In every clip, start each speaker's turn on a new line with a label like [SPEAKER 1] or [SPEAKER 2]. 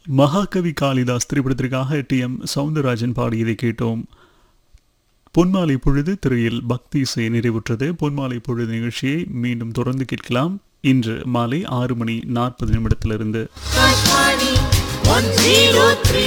[SPEAKER 1] மகாகவி காளிதாஸ் திரைப்படத்திற்காக D M Soundararajan பாடியதை கேட்டோம் பொன்மாலை பொழுது திரையில் பக்தி இசை நிறைவுற்றது பொன்மாலை பொழுது நிகழ்ச்சியை மீண்டும் தொடர்ந்து கேட்கலாம் இன்று மாலை ஆறு மணி நாற்பது நிமிடத்திலிருந்து
[SPEAKER 2] Kashmani 103.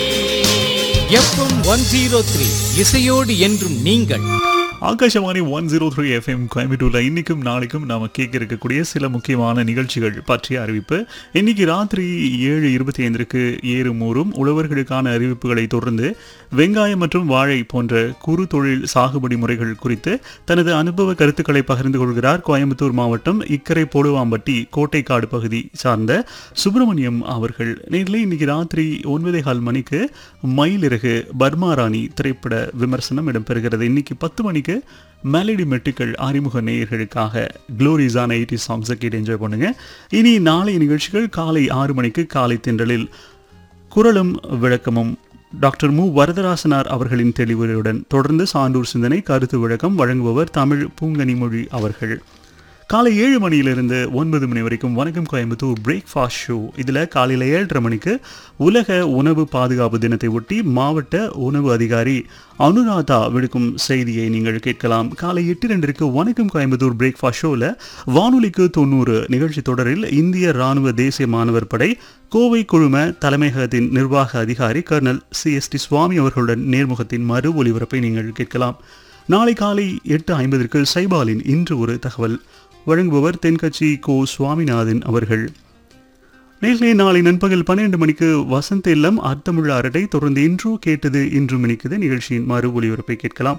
[SPEAKER 3] FM one zero three இசையோடு என்றும் நீங்கள்
[SPEAKER 1] Akashvani one zero three FM கோயம்புத்தூர்ல இன்னைக்கும் நாளைக்கும் நாம கேட்க இருக்கக்கூடிய சில முக்கியமான நிகழ்ச்சிகள் பற்றிய அறிவிப்பு இன்னைக்கு ராத்திரி ஏழு இருபத்தி ஐந்திற்கு ஏறும் ஊறும் உழவர்களுக்கான அறிவிப்புகளை தொடர்ந்து வெங்காயம் மற்றும் வாழை போன்ற குறு தொழில் சாகுபடி முறைகள் குறித்து தனது அனுபவ கருத்துக்களை பகிர்ந்து கொள்கிறார் கோயம்புத்தூர் மாவட்டம் இக்கரை போடுவாம்பட்டி கோட்டைக்காடு பகுதி சார்ந்த சுப்பிரமணியம் அவர்கள் நேரில் இன்னைக்கு ராத்திரி ஒன்பதே கால் மணிக்கு மயிலிறகு பர்மாராணி திரைப்பட விமர்சனம் இடம்பெறுகிறது இன்னைக்கு பத்து மணிக்கு மெலடி மெட்டுக்கள் அறிமுக நேயர்களுக்காக க்ளோரிஸான எயிட்டி சாங்ஸை கேட்டு என்ஜாய் பண்ணுங்க இனி நாளை நிகழ்ச்சிகள் காலை ஆறு மணிக்கு காலை தென்றலில் குரலும் விளக்கமும் டாக்டர் மு வரதராசனார் அவர்களின் தெளிவுரையுடன் தொடர்ந்து சான்றூர் சிந்தனை கருத்து விளக்கம் வழங்குபவர் தமிழ் பூங்கனிமொழி அவர்கள் காலை ஏழு மணியிலிருந்து ஒன்பது மணி வரைக்கும் வணக்கம் கோயம்புத்தூர் பிரேக்ஃபாஸ்ட் ஷோ இதில் காலையில் ஏழரை மணிக்கு உலக உணவு பாதுகாப்பு தினத்தை ஒட்டி மாவட்ட உணவு அதிகாரி அனுராதா விடுக்கும் செய்தியை நீங்கள் கேட்கலாம் காலை எட்டு ரெண்டிற்கு வணக்கம் கோயம்புத்தூர் பிரேக்ஃபாஸ்ட் ஷோவில் வானொலிக்கு தொண்ணூறு நிகழ்ச்சி தொடரில் இந்திய ராணுவ தேசிய மாணவர் படை கோவை குழும தலைமையகத்தின் நிர்வாக அதிகாரி colonel C S D Swamy அவர்களுடன் நேர்முகத்தின் மறு ஒலிபரப்பை நீங்கள் கேட்கலாம் நாளை காலை எட்டு ஐம்பதற்கு சைபாலின் இன்று ஒரு தகவல் வழங்குபவர் தென்கட்சி கோ சுவாமிநாதன் அவர்கள் நேர்களே நாளை நண்பகல் பன்னிரண்டு மணிக்கு வசந்த இல்லம் அர்த்தமுள்ள அரட்டை தொடர்ந்து இன்றோ கேட்டது இன்று மணிக்குது நிகழ்ச்சியின் மறு ஒலிபரப்பை கேட்கலாம்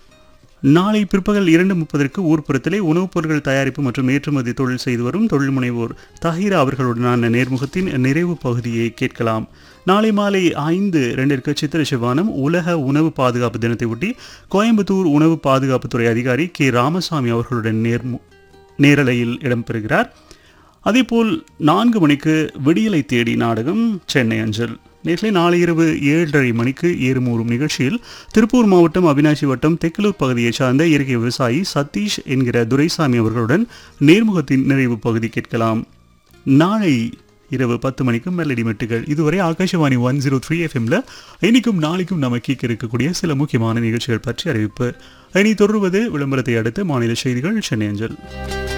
[SPEAKER 1] நாளை பிற்பகல் இரண்டு முப்பதற்கு ஊர்ப்புறத்திலே உணவுப் பொருட்கள் தயாரிப்பு மற்றும் ஏற்றுமதி தொழில் செய்து வரும் தொழில் முனைவோர் தஹீரா அவர்களுடனான நேர்முகத்தின் நிறைவு பகுதியை கேட்கலாம் நாளை மாலை ஐந்து ரெண்டிற்கு சித்திர சிவானம் உலக உணவு பாதுகாப்பு தினத்தை ஒட்டி கோயம்புத்தூர் உணவு பாதுகாப்புத்துறை அதிகாரி கே ராமசாமி அவர்களுடன் நேர்மு நேரலையில் இடம்பெறுகிறார் அதேபோல் நான்கு மணிக்கு விடியலை தேடி நாடகம் சென்னை அஞ்சல் நேற்று நாளை இரவு ஏழரை மணிக்கு ஏறுமூறும் நிகழ்ச்சியில் திருப்பூர் மாவட்டம் அவினாசி வட்டம் தெக்கலூர் பகுதியைச் சார்ந்த இயற்கை விவசாயி சதீஷ் என்கிற துரைசாமி அவர்களுடன் நேர்முகத்தின் நிறைவு பகுதி கேட்கலாம் நாளை இரவு பத்து மணிக்கு மெல்லடி மெட்டுகள் இதுவரை ஆகாஷவாணி ஒன் ஜீரோ த்ரீ எஃப்எம்ல இன்னைக்கும் நாளைக்கும் நம்ம கேட்க இருக்கக்கூடிய சில முக்கியமான நிகழ்ச்சிகள் பற்றி அறிவிப்பு இனி தொடர்வது விளம்பரத்தை அடுத்து மாநில செய்திகள் சென்னை அஞ்சல்